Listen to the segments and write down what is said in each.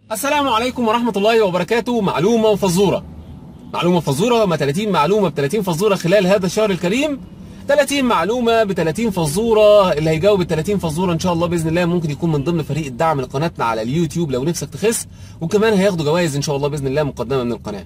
السلام عليكم ورحمة الله وبركاته معلومة وفزورة معلومة فزورة ما 30 معلومة ب 30 فزورة خلال هذا الشهر الكريم 30 معلومة ب 30 فزورة اللي هيجاوب ال 30 فزورة ان شاء الله باذن الله ممكن يكون من ضمن فريق الدعم لقناتنا على اليوتيوب لو نفسك تخس وكمان هياخدوا جوائز ان شاء الله باذن الله مقدمة من القناة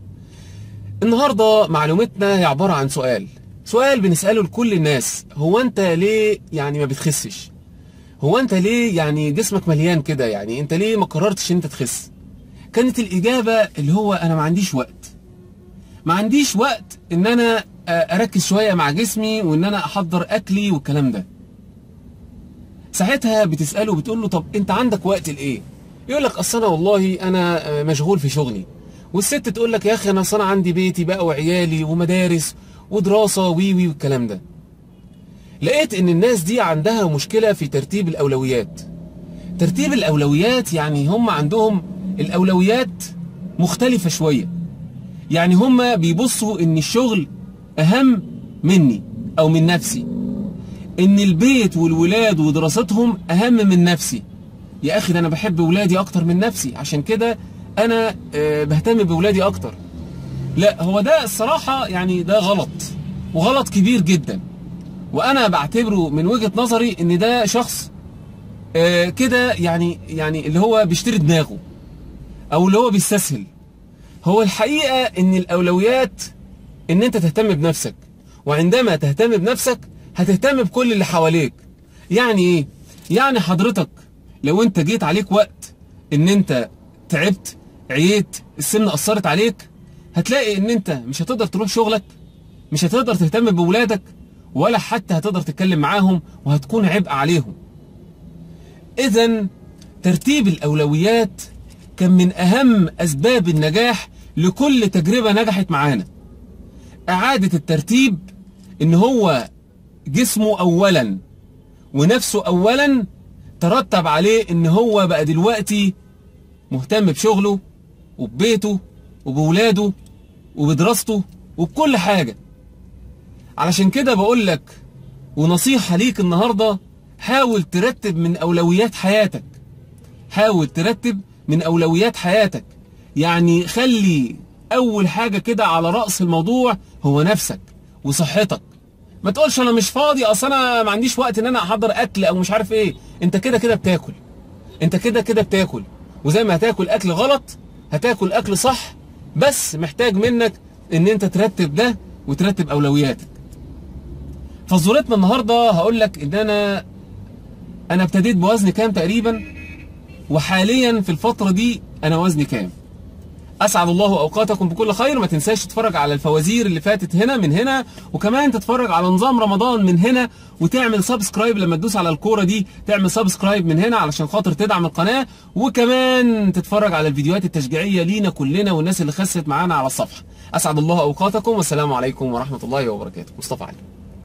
النهاردة معلومتنا هي عبارة عن سؤال سؤال بنسأله لكل الناس هو انت ليه يعني ما بتخسش هو انت ليه يعني جسمك مليان كده يعني انت ليه ما قررتش انت تخس كانت الاجابة اللي هو انا ما عنديش وقت ما عنديش وقت ان انا اركز شوية مع جسمي وان انا احضر اكلي والكلام ده ساعتها بتسأله بتقول له طب انت عندك وقت لايه يقول لك اصل انا والله انا مشغول في شغلي والست تقول لك يا اخي انا اصل انا عندي بيتي بقى وعيالي ومدارس ودراسة وي وي والكلام ده لقيت ان الناس دي عندها مشكلة في ترتيب الاولويات ترتيب الاولويات يعني هم عندهم الاولويات مختلفة شوية يعني هم بيبصوا ان الشغل اهم مني او من نفسي ان البيت والولاد ودراستهم اهم من نفسي يا اخي ده انا بحب ولادي اكتر من نفسي عشان كده انا بهتم بولادي اكتر لا هو ده الصراحة يعني ده غلط وغلط كبير جدا وانا بعتبره من وجهة نظري ان ده شخص آه كده يعني يعني اللي هو بيشتري دماغه او اللي هو بيستسهل هو الحقيقة ان الاولويات ان انت تهتم بنفسك وعندما تهتم بنفسك هتهتم بكل اللي حواليك يعني ايه يعني حضرتك لو انت جيت عليك وقت ان انت تعبت عييت السن اثرت عليك هتلاقي ان انت مش هتقدر تروح شغلك مش هتقدر تهتم بولادك ولا حتى هتقدر تتكلم معاهم وهتكون عبء عليهم اذا ترتيب الاولويات كان من اهم اسباب النجاح لكل تجربة نجحت معانا اعادة الترتيب ان هو جسمه اولا ونفسه اولا ترتب عليه ان هو بقى دلوقتي مهتم بشغله وببيته وبولاده وبدراسته وبكل حاجة علشان كده بقول لك ونصيحة ليك النهاردة حاول ترتب من أولويات حياتك حاول ترتب من أولويات حياتك يعني خلي أول حاجة كده على رأس الموضوع هو نفسك وصحتك ما تقولش أنا مش فاضي أصل أنا ما عنديش وقت إن أنا أحضر أكل أو مش عارف إيه أنت كده كده بتاكل أنت كده كده بتاكل وزي ما هتاكل أكل غلط هتاكل أكل صح بس محتاج منك إن أنت ترتب ده وترتب أولوياتك فزورتنا النهارده هقول لك ان انا انا ابتديت بوزن كام تقريبا وحاليا في الفتره دي انا وزني كام اسعد الله اوقاتكم بكل خير ما تنساش تتفرج على الفوازير اللي فاتت هنا من هنا وكمان تتفرج على نظام رمضان من هنا وتعمل سبسكرايب لما تدوس على الكوره دي تعمل سبسكرايب من هنا علشان خاطر تدعم القناه وكمان تتفرج على الفيديوهات التشجيعيه لينا كلنا والناس اللي خست معانا على الصفحه اسعد الله اوقاتكم والسلام عليكم ورحمه الله وبركاته مصطفى علي